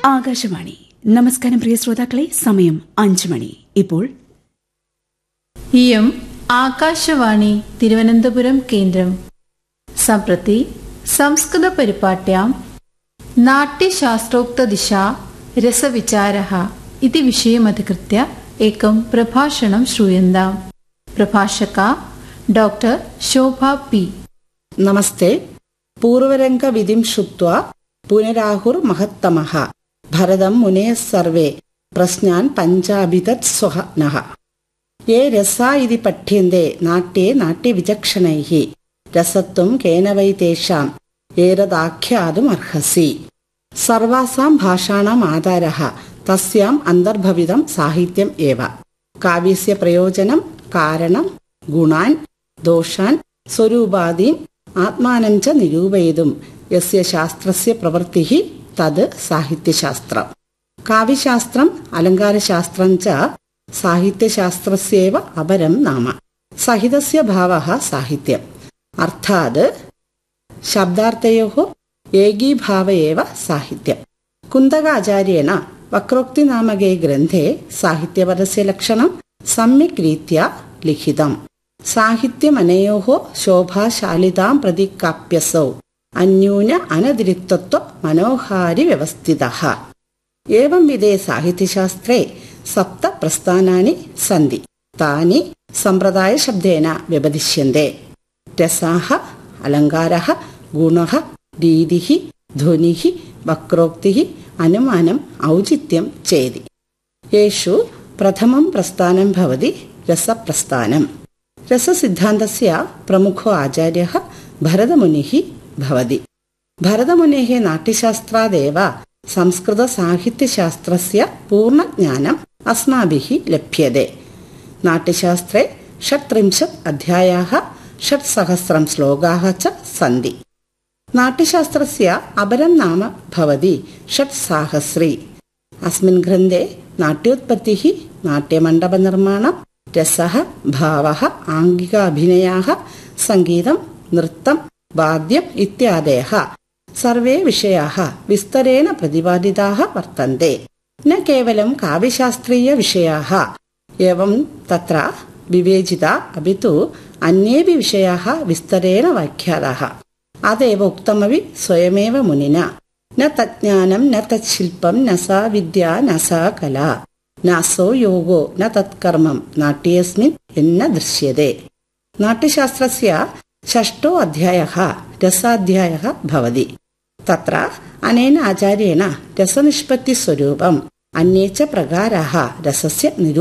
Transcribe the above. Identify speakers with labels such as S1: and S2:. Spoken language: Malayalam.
S1: ആകാശവാണി നമസ്കാരം പ്രിയ ശ്രോതാക്കളെ സമയം അഞ്ചു മണി ഇപ്പോൾ
S2: ഇയം ആകാശവാണി തിരുവനന്തപുരം കേന്ദ്രം सम्प्रति संस्कृतपरिपाट्यां नाट्यशास्त्रोक्तदिशा रसविचारः इति विषयमधिकृत्य एकं प्रभाषणं श्रूयन्ताम् प्रभाषका डॉक्टर शोभा पी
S3: നമസ്തേ പൂർവരംഗവിധിം ശ്രുത്വാ പുനരാഹുർമഹത്തമഃ ഭരതം മുനയഃ സർവേ പ്രശ്നാൻ പഞ്ചാഭിതത് സ്വഹനഃ യേ രസാ ഇതി പഠ്യന്തെ നാട്യേ നാട്യവിചക്ഷണൈഃ രസത്വം കേന വൈ തേഷാം ഏതദാഖ്യാതും അർഹസി സർവാസാം ഭാഷാണാം ആധാരः തസ്യാം അന്തർഭവിതം സാഹിത്യം ഏവ കാവ്യസ്യ പ്രയോജനം കാരണം ഗുണാൻ ദോഷാൻ സ്വരൂപാദീൻ ആത്മാനം ച നിരൂപയിതും യസ്യ ശാസ്ത്രസ്യ പ്രവൃത്തി തത് സാഹിത്യശാസ്ത്രം കാവ്യശാസ്ത്രം അലങ്കാരശാസ്ത്രം ച സാഹിത്യശാസ്ത്രസ്യേവ അപരം നാമ സഹിതസ്യ ഭാവः സാഹിത്യം അർത്ഥാത് ശബ്ദാർത്ഥയോ ഏകീഭാവ ഏവ സാഹിത്യം കുന്തകാചാര്യേണ വക്രോക്തിനാമകേ ഗ്രന്ഥേ സാഹിത്യപദസ്യ ലക്ഷണം സമ്യക് രീതിയ ലിഖിതം സാഹിത്യമനയോ ശോഭാശാലിതാം പ്രതി കാപ്യസൗ അന്യൂന അനതിരിക്തത്വ മനോഹാരി വ്യവസ്ഥിത ഏവം വിധേ സാഹിത്യശാസ്ത്രേ സപ്ത പ്രസ്ഥാനാനി സന്തി താനി സമ്പ്രദായശബ്ദേന വ്യപദിശ്യന്തെ രസാഹ അലങ്കാരः ഗുണः രീതിः ധ്വനിः വക്രോക്തിः അനുമാനം ഔചിത്യം ചേതി യേഷു പ്രഥമം പ്രസ്ഥാനം ഭവതി രസപ്രസ്ഥാനം രസസിദ്ധാന്തസ്യ പ്രമുഖോ ആചാര്യः ഭരതമുനിः ഭവതി ഭരതമുനേः നാട്യശാസ്ത്രാദേव സംസ്കൃതസാഹിത്യശാസ്ത്രस्य പൂർണ്ണജ്ഞാനം अस्माभिः ലഭ്യते നാട്യശാസ്ത്രേ षट्त्रिंशत् अध्यायाः षट्सहस्रं श्लोकाः च सन्ति नाट्यशास्त्रस्य अपरं नाम भवति षट्साहस्री अस्मिन् ग्रन्थे नाट्योत्पत्तिः नाट्यमण्डपनिर्माणं रसः भावः आङ्गिकाभिनयाः सङ्गीतं नृत्तं वाद्यम् इत्यादयः सर्वे विषयाः विस्तरेण प्रतिपादिताः वर्तन्ते न केवलं काव्यशास्त्रीयविषयाः एवं तत्र विवेचिता अपि तु अन्येऽपि विषयाः विस्तरेण व्याख्याताः अतएव उक्तमपि स्वयमेव मुनिना न तज्ज्ञानं न तच्छिल्पं न सा विद्या न सा कला नासो योगो न तत्कर्मं नाट्येऽस्मिन् यन्न दृश्यते नाट्यशास्त्रस्य षष्ठो अध्यायः रसाध्यायः भवति तत्र अनेन आचार्येण रसनिष्पत्तिस्वरूपम् अन्ये च प्रकाराः रसस्य निरू